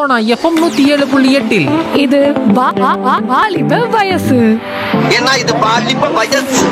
Sona FM நூத்தி ஏழு புள்ளி எட்டில் இது வா- வா- வா- வாலிப வயசு ஏன்னா இது பாலிப்ப வயசு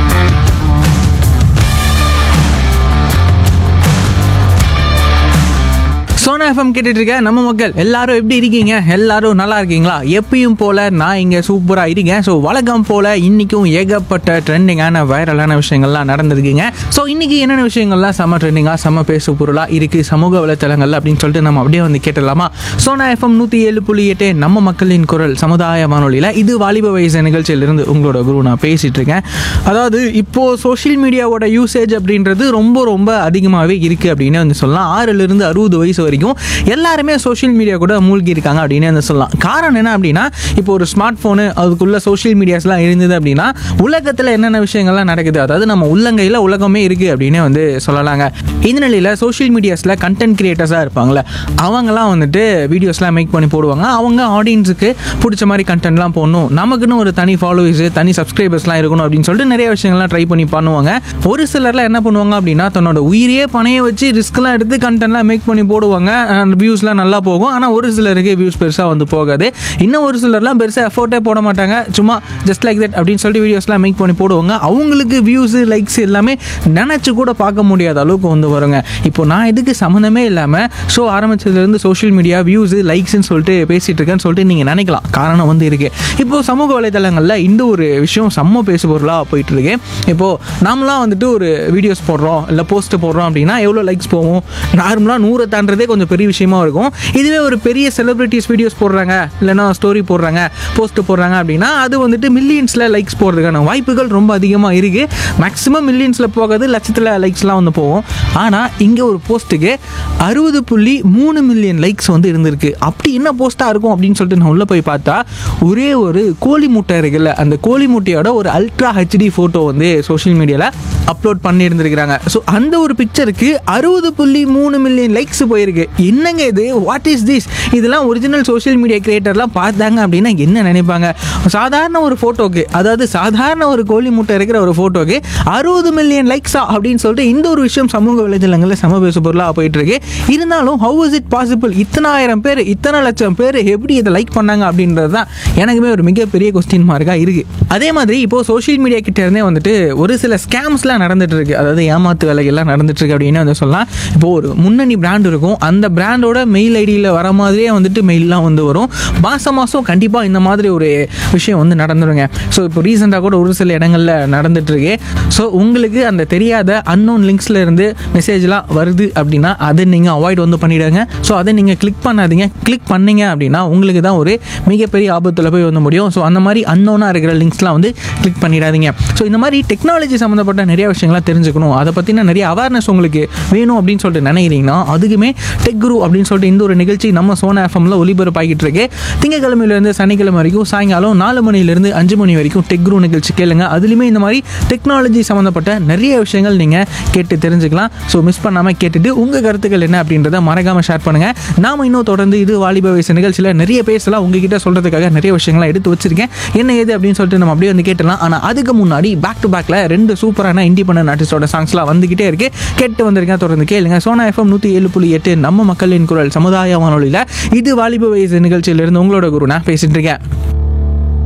சோனா எஃப்எம் கேட்டுட்டு இருக்க நம்ம மக்கள் எல்லாரும் எப்படி இருக்கீங்க எல்லாரும் நல்லா இருக்கீங்களா எப்பயும் போல நான் இங்க சூப்பரா இருக்கேன் ஸோ வழக்கம் போல இன்னைக்கும் ஏகப்பட்ட ட்ரெண்டிங்கான வைரலான விஷயங்கள்லாம் நடந்திருக்குங்க ஸோ இன்னைக்கு என்னென்ன விஷயங்கள்லாம் செம ட்ரெண்டிங்காக செம பேசு பொருளா இருக்கு சமூக வலைத்தளங்கள்ல அப்படின்னு சொல்லிட்டு நம்ம அப்படியே வந்து கேட்டலாமா சோனா எஃப்எம் நூத்தி ஏழு புள்ளி எட்டு நம்ம மக்களின் குரல் சமுதாய வானொலியில இது வாலிப வயசு நிகழ்ச்சியிலிருந்து உங்களோட குரு நான் பேசிட்டு இருக்கேன் அதாவது இப்போ சோஷியல் மீடியாவோட யூசேஜ் அப்படின்றது ரொம்ப ரொம்ப அதிகமாகவே இருக்கு அப்படின்னு வந்து சொல்லலாம் ஆறுல இருந்து அறுபது வயசு வரைக்கும் எல்லாருமே சோஷியல் மீடியா கூட மூழ்கி இருக்காங்க அப்படின்னு வந்து சொல்லலாம் காரணம் என்ன அப்படின்னா இப்போ ஒரு ஸ்மார்ட் ஃபோனு அதுக்குள்ள சோஷியல் மீடியாஸ்லாம் இருந்தது அப்படின்னா உலகத்தில் என்னென்ன விஷயங்கள்லாம் நடக்குது அதாவது நம்ம உள்ளங்கையில் உலகமே இருக்கு அப்படின்னு வந்து சொல்லலாங்க இந்த நிலையில் சோஷியல் மீடியாஸில் கண்டென்ட் கிரியேட்டர்ஸாக இருப்பாங்கள்ல அவங்கலாம் வந்துட்டு வீடியோஸ்லாம் மேக் பண்ணி போடுவாங்க அவங்க ஆடியன்ஸுக்கு பிடிச்ச மாதிரி கண்டென்ட்லாம் போடணும் நமக்குன்னு ஒரு தனி ஃபாலோவர்ஸ் தனி சப்ஸ்கிரைபர்ஸ்லாம் இருக்கணும் அப்படின்னு சொல்லிட்டு நிறைய விஷயங்கள்லாம் ட்ரை பண்ணி பண்ணுவாங்க ஒரு சிலர்லாம் என்ன பண்ணுவாங்க அப்படின்னா தன்னோட உயிரையே பணைய வச்சு ரிஸ்க்லாம் எடுத்து கண்டென்ட்லாம் மேக் பண்ணி போடுவாங்க வியூஸ்லாம் நல்லா போகும் ஆனால் ஒரு சிலருக்கு வியூஸ் பெருசாக வந்து போகாது இன்னும் ஒரு சிலர்லாம் பெருசாக எஃபோர்ட்டே போட மாட்டாங்க சும்மா ஜஸ்ட் லைக் தட் அப்படின்னு சொல்லிட்டு வீடியோஸ்லாம் மேக் பண்ணி போடுவாங்க அவங்களுக்கு வியூஸ் லைக்ஸ் எல்லாமே நினச்சி கூட பார்க்க முடியாத அளவுக்கு வந்து வருங்க இப்போ நான் இதுக்கு சம்மந்தமே இல்லாமல் ஷோ ஆரம்பிச்சதுலேருந்து சோஷியல் மீடியா வியூஸ் லைக்ஸ்னு சொல்லிட்டு பேசிகிட்டு இருக்கேன்னு சொல்லிட்டு நீங்கள் நினைக்கலாம் காரணம் வந்து இருக்கு இப்போ சமூக வலைதளங்களில் இந்த ஒரு விஷயம் செம்ம பேசு பொருளாக போயிட்டு இருக்கு இப்போ நாமலாம் வந்துட்டு ஒரு வீடியோஸ் போடுறோம் இல்லை போஸ்ட் போடுறோம் அப்படின்னா எவ்வளோ லைக்ஸ் போகும் நார்மலாக நூறை தாண்டதே கொஞ்சம் பெரிய விஷயமா இருக்கும் இதுவே ஒரு பெரிய செலிபிரிட்டிஸ் வீடியோஸ் போடுறாங்க இல்லைன்னா ஸ்டோரி போடுறாங்க போஸ்ட் போடுறாங்க அப்படின்னா அது வந்துட்டு மில்லியன்ஸில் லைக்ஸ் போடுறதுக்கான வாய்ப்புகள் ரொம்ப அதிகமாக இருக்கு மேக்ஸிமம் மில்லியன்ஸில் போகாது லட்சத்தில் லைக்ஸ்லாம் வந்து போகும் ஆனால் இங்கே ஒரு போஸ்ட்டுக்கு அறுபது புள்ளி மூணு மில்லியன் லைக்ஸ் வந்து இருந்திருக்கு அப்படி என்ன போஸ்ட்டாக இருக்கும் அப்படின்னு சொல்லிட்டு நான் உள்ளே போய் பார்த்தா ஒரே ஒரு கோழி முட்டை இருக்குல்ல அந்த கோழி முட்டையோட ஒரு அல்ட்ரா ஹெச்டி ஃபோட்டோ வந்து சோஷியல் மீடியாவில் அப்லோட் பண்ணியிருந்திருக்கிறாங்க ஸோ அந்த ஒரு பிக்சருக்கு அறுபது புள்ளி மூணு மில்லியன் லைக்ஸ் போயிருக்கு என்னங்க இது வாட் இஸ் திஸ் இதெல்லாம் ஒரிஜினல் சோஷியல் மீடியா கிரியேட்டர்லாம் பார்த்தாங்க அப்படின்னா என்ன நினைப்பாங்க சாதாரண ஒரு ஃபோட்டோக்கு அதாவது சாதாரண ஒரு கோழி முட்டை இருக்கிற ஒரு ஃபோட்டோக்கு அறுபது மில்லியன் லைக்ஸா அப்படின்னு சொல்லிட்டு இந்த ஒரு விஷயம் சமூக வலைதளங்களில் சம பேசு பொருளாக போயிட்டு இருக்கு இருந்தாலும் ஹவு இஸ் இட் பாசிபிள் இத்தனாயிரம் பேர் இத்தனை லட்சம் பேர் எப்படி இதை லைக் பண்ணாங்க அப்படின்றது தான் எனக்குமே ஒரு மிகப்பெரிய கொஸ்டின் மார்க்காக இருக்கு அதே மாதிரி இப்போ சோஷியல் மீடியா கிட்ட இருந்தே வந்துட்டு ஒரு சில ஸ்கேம்ஸ்லாம் நடந்துட்டு இருக்கு அதாவது ஏமாத்து வேலைகள்லாம் நடந்துட்டு இருக்கு அப்படின்னு வந்து சொல்லலாம் இப்போ ஒரு முன்னணி பிராண்ட் இருக்கும் அந்த பிராண்டோட மெயில் ஐடியில் வர மாதிரியே வந்துட்டு மெயில்லாம் வந்து வரும் மாதம் மாதம் கண்டிப்பாக இந்த மாதிரி ஒரு விஷயம் வந்து நடந்துருங்க ஸோ இப்போ ரீசெண்டாக கூட ஒரு சில இடங்களில் நடந்துட்டு இருக்கு ஸோ உங்களுக்கு அந்த தெரியாத அன்னோன் லிங்க்ஸ்ல இருந்து மெசேஜ்லாம் வருது அப்படின்னா அதை நீங்கள் அவாய்ட் வந்து பண்ணிடுங்க ஸோ அதை நீங்கள் கிளிக் பண்ணாதீங்க கிளிக் பண்ணீங்க அப்படின்னா உங்களுக்கு தான் ஒரு மிகப்பெரிய ஆபத்தில் போய் வந்து முடியும் ஸோ அந்த மாதிரி அன்னோனாக இருக்கிற லிங்க்ஸ்லாம் வந்து கிளிக் பண்ணிடாதீங்க ஸோ இந்த மாதிரி டெக்னாலஜி சம்மந்தப்பட்ட நிறைய விஷயங்கள்லாம் தெரிஞ்சுக்கணும் அதை பற்றின நிறைய அவேர்னஸ் உங்களுக்கு வேணும் அப்படின்னு சொல்லிட்டு நினைக்கிறீங்கன்னா அதுக்குமே டெக் குரு அப்படின்னு சொல்லிட்டு இந்த ஒரு நிகழ்ச்சி நம்ம சோனா எஃப்எம்ல ஒலிபரப்பாகிட்டு இருக்கு திங்கக்கிழமையிலேருந்து சனிக்கிழமை வரைக்கும் சாயங்காலம் நாலு மணிலேருந்து அஞ்சு மணி வரைக்கும் டெக் குரு நிகழ்ச்சி கேளுங்க அதுலேயுமே இந்த மாதிரி டெக்னாலஜி சம்மந்தப்பட்ட நிறைய விஷயங்கள் நீங்கள் கேட்டு தெரிஞ்சுக்கலாம் ஸோ மிஸ் பண்ணாமல் கேட்டுட்டு உங்கள் கருத்துக்கள் என்ன அப்படின்றத மறக்காமல் ஷேர் பண்ணுங்கள் நாம இன்னும் தொடர்ந்து இது வாலிப வயசு நிகழ்ச்சியில் நிறைய பேசலாம் உங்ககிட்ட சொல்கிறதுக்காக நிறைய விஷயங்கள்லாம் எடுத்து வச்சிருக்கேன் என்ன ஏது அப்படின்னு சொல்லிட்டு நம்ம அப்படியே வந்து கேட்டலாம் ஆனால் அதுக்கு முன்னாடி பேக் டு பேக்கில் ரெண்டு சூப்பரான இண்டிபெண்டன்ட் ஆர்டிஸ்டோட சாங்ஸ்லாம் வந்துகிட்டே இருக்கு கேட்டு வந்திருக்கேன் தொடர்ந்து கேளுங்க சோனா எஃப்எம் நூற்றி ஏழு புள்ளி எட்டு நம்ம மக்களின் குரல் சமுதாய வானொலியில் இது வாலிப வயசு நிகழ்ச்சியிலிருந்து உங்களோட குரு நான் பேசிட்டு இருக்கேன்